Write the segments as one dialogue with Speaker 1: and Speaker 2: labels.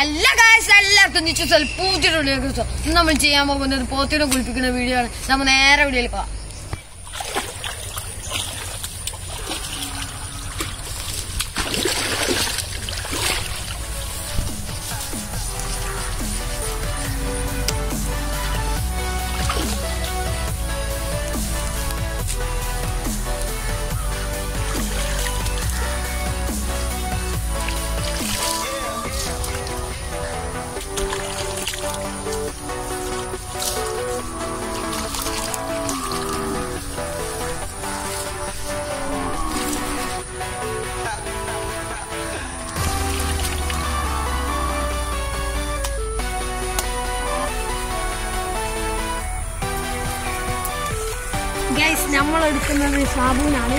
Speaker 1: Hello guys എല്ലാവർക്കും നിശ്ചയ പൂത്തിട്ടുള്ളിലേക്ക് ഇന്ന് നമ്മൾ ചെയ്യാൻ പോകുന്നത് പോത്തിനെ കുളിപ്പിക്കുന്ന വീഡിയോ ആണ് നമ്മൾ നേരെ വീഡിയോയിൽ പോവാം ഗൈസ് നമ്മൾ എടുക്കുന്നത് സാബൂനാണ്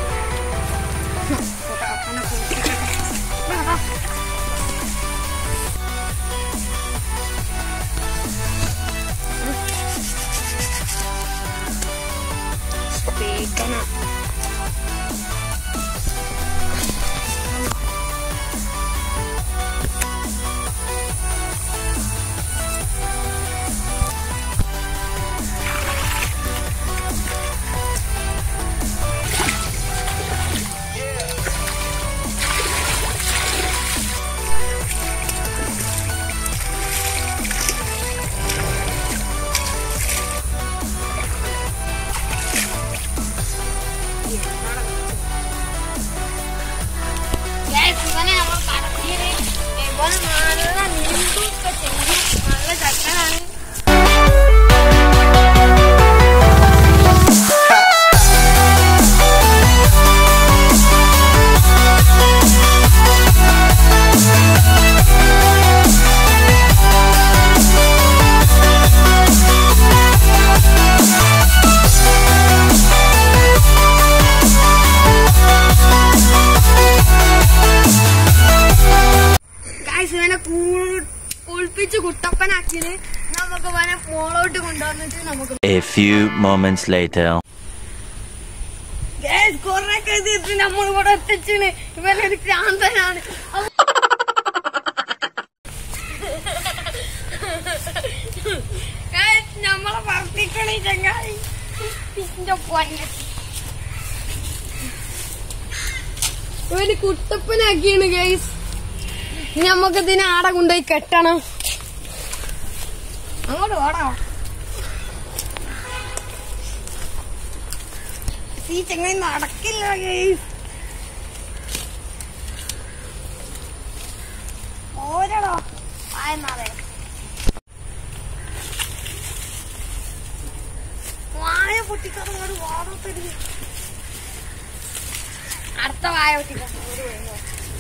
Speaker 1: ഗൈസ് ഇവനെ നമ്മൾ കടത്തിയത് ഇവൻ നല്ല നീന്തൊക്കെ ചെയ്യും നല്ല ചക്കനാണ് ഗൈസ് ഇവനെ കൂ- കുളിപ്പിച്ച് കുട്ടപ്പനാക്കിയത് നമുക്ക് ഇവനെ മോളോട്ട് കൊണ്ടുവന്നിട്ട് നമുക്ക്
Speaker 2: A few moments later.
Speaker 1: Guys കൊറേ കഴിഞ്ഞിട്ട് നമ്മൾ ഇവിടെ എത്തിച്ചാണ് ഇവനൊരു ക്രാന്തനാണ് ഗൈസ് നമ്മളെ വർത്തിക്കണേ ചങ്ങായി ഇതിന്റെ പൊന്നെ ഇവന് കുട്ടപ്പനാക്കിയാണ് ഗൈസ് ഇനി നമുക്ക് ഇതിനെ ആടെ കൊണ്ടുപോയി കെട്ടണം അങ്ങോട്ട് ഓടാ ഈ ചെങ്ങായി നടക്കില്ല ഗൈസ് ഓരടോ ആയെന്നാതെ വായ പൊട്ടിക്കാതെ അങ്ങോട്ട് ഓടത്തരുത് അടുത്ത വായ പൊട്ടിക്കാം ഒരു വേണോ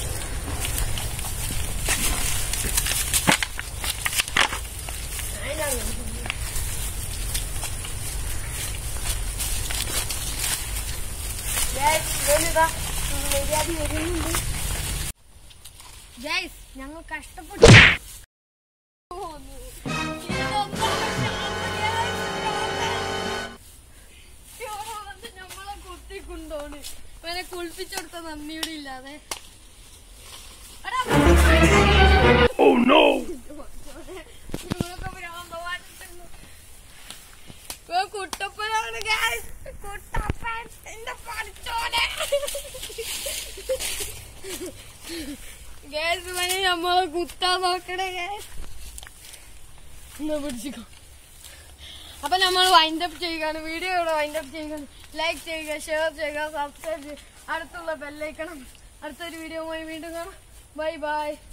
Speaker 1: ഗൈസ് ഞങ്ങൾ കഷ്ടപ്പെട്ടു നമ്മളെ കുത്തിക്കൊണ്ടോണ് ഇവനെ കുളിപ്പിച്ചെടുത്ത നന്ദിയുടെ ഇല്ലാതെ
Speaker 2: Oh no!
Speaker 1: കുട്ടപ്പനാണ് ഗൈസ് കുട്ടപ്പൻ എന്റെ പഠിച്ചോനെ ഗ്യാസ് പണി നമ്മളെ കുത്താൻ നോക്കണേ ഗ്യാസ് എന്നാ പിടിച്ചിക്കോ അപ്പൊ നമ്മൾ വൈൻഡ് അപ്പ് ചെയ്യുകയാണ് വീഡിയോ ഇവിടെ വൈൻഡ് അപ്പ് ചെയ്യുകയാണ് ലൈക്ക് ചെയ്യുക ഷെയർ ചെയ്യുക സബ്സ്ക്രൈബ് ചെയ്യുക അടുത്തുള്ള ബെല്ലൈക്കണം അടുത്തൊരു വീഡിയോ വീണ്ടും കാണാം ബൈ ബൈ